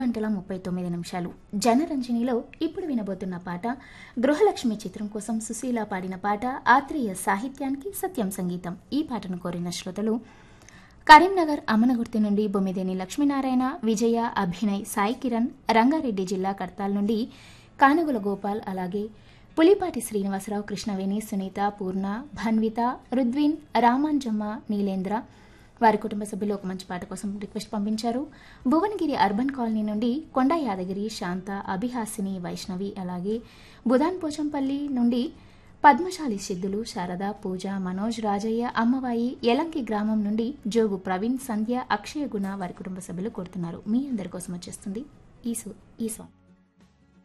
గంటల ముప్పై తొమ్మిది నిమిషాలు జనరంజనిలో ఇప్పుడు వినబోతున్న పాట గృహలక్ష్మి చిత్రం కోసం సుశీల పాడిన పాట ఆత్రేయ సాహిత్యానికి సత్యం సంగీతం ఈ పాటను కోరిన శ్రోతలు కరీంనగర్ అమ్మనగుర్తి నుండి బొమ్మిదేని లక్ష్మీనారాయణ విజయ అభినయ్ సాయి కిరణ్ రంగారెడ్డి జిల్లా కర్తాల్ నుండి కానుగుల గోపాల్ అలాగే పులిపాటి శ్రీనివాసరావు కృష్ణవేణి సునీత పూర్ణ భన్విత రుద్విన్ రామాంజమ్మ నీలేంద్ర వారి కుటుంబ సభ్యులు ఒక మంచి పాట కోసం రిక్వెస్ట్ పంపించారు భువనగిరి అర్బన్ కాలనీ నుండి కొండ యాదగిరి శాంత అభిహాసిని వైష్ణవి అలాగే బుధాన్ పోచంపల్లి నుండి పద్మశాలి సిద్ధులు శారద పూజ మనోజ్ రాజయ్య అమ్మవాయి యలంకి గ్రామం నుండి జోగు ప్రవీణ్ సంధ్య అక్షయ గుణ వారి కుటుంబ సభ్యులు కోరుతున్నారు మీ అందరి కోసం వచ్చేస్తుంది ఈ సో ఈ సాంగ్